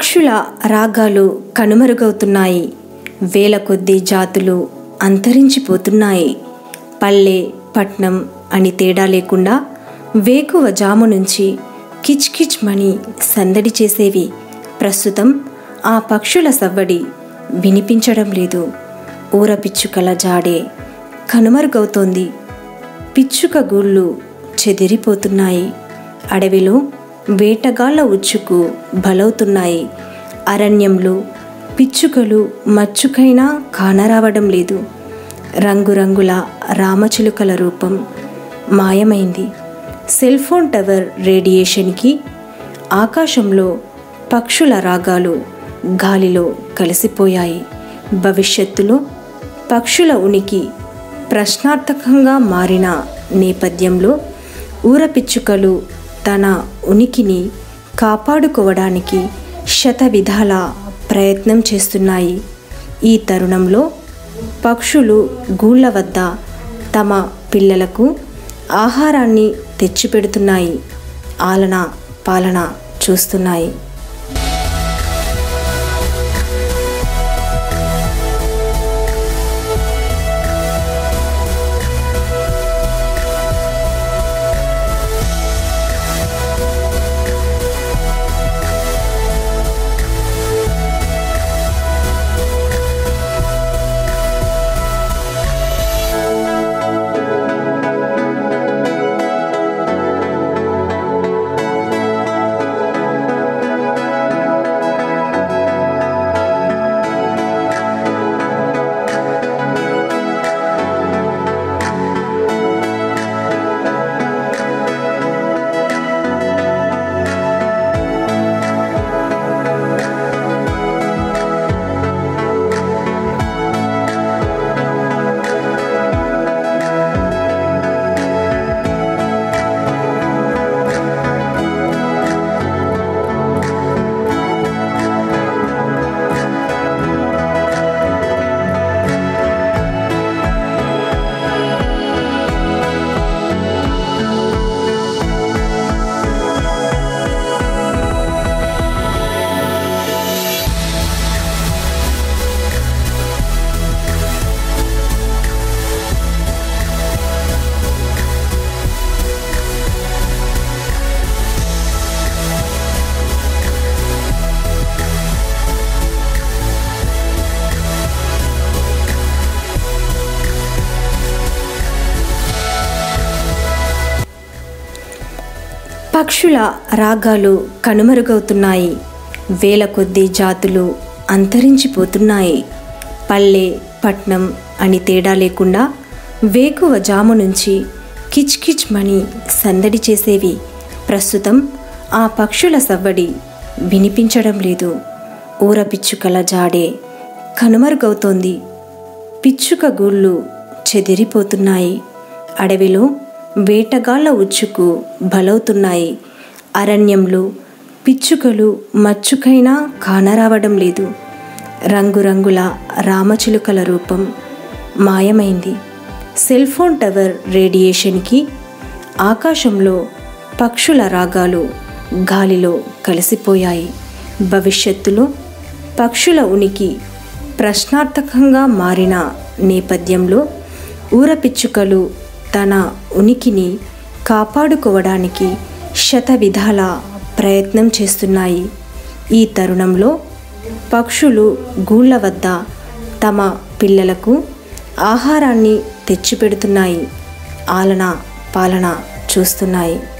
పక్షుల రాగాలు కనుమరుగవుతున్నాయి వేల కొద్దీ జాతులు అంతరించిపోతున్నాయి పల్లె పట్నం అని తేడా లేకుండా వేకువ జాము నుంచి కిచ్ కిచ్ మని సందడి చేసేవి ప్రస్తుతం ఆ పక్షుల సవ్వడి వినిపించడం లేదు ఊర పిచ్చుకల జాడే కనుమరుగవుతోంది పిచ్చుక గూళ్ళు చెదిరిపోతున్నాయి అడవిలో వేటగాళ్ల ఉచ్చుకు బలవుతున్నాయి అరణ్యంలో పిచ్చుకలు మచ్చుకైనా కానరావడం లేదు రంగురంగుల రామచిలుకల రూపం మాయమైంది సెల్ ఫోన్ టవర్ రేడియేషన్కి ఆకాశంలో పక్షుల రాగాలు గాలిలో కలిసిపోయాయి భవిష్యత్తులో పక్షుల ఉనికి ప్రశ్నార్థకంగా మారిన నేపథ్యంలో ఊరపిచ్చుకలు తన ఉనికిని కాపాడుకోవడానికి శత విధాల ప్రయత్నం చేస్తున్నాయి ఈ తరుణంలో పక్షులు గూళ్ళ వద్ద తమ పిల్లలకు ఆహారాన్ని తెచ్చిపెడుతున్నాయి ఆలన పాలన చూస్తున్నాయి పక్షుల రాగాలు కనుమరుగవుతున్నాయి వేల కొద్దీ జాతులు అంతరించిపోతున్నాయి పల్లె పట్నం అని తేడా లేకుండా వేకువ జాము నుంచి కిచ్ కిచ్ మని సందడి చేసేవి ప్రస్తుతం ఆ పక్షుల సవ్వడి వినిపించడం లేదు ఊర పిచ్చుకల జాడే కనుమరుగవుతోంది పిచ్చుక గూళ్ళు చెదిరిపోతున్నాయి అడవిలో వేటగాళ్ల ఉచ్చుకు బలవుతున్నాయి అరణ్యంలో పిచ్చుకలు మచ్చుకైనా కానరావడం లేదు రంగురంగుల రామచిలుకల రూపం మాయమైంది సెల్ ఫోన్ టవర్ రేడియేషన్కి ఆకాశంలో పక్షుల రాగాలు గాలిలో కలిసిపోయాయి భవిష్యత్తులో పక్షుల ఉనికి ప్రశ్నార్థకంగా మారిన నేపథ్యంలో ఊరపిచ్చుకలు తన ఉనికిని కాపాడుకోవడానికి శత విధాల ప్రయత్నం చేస్తున్నాయి ఈ తరుణంలో పక్షులు గూళ్ళ వద్ద తమ పిల్లలకు ఆహారాన్ని తెచ్చిపెడుతున్నాయి ఆలన పాలన చూస్తున్నాయి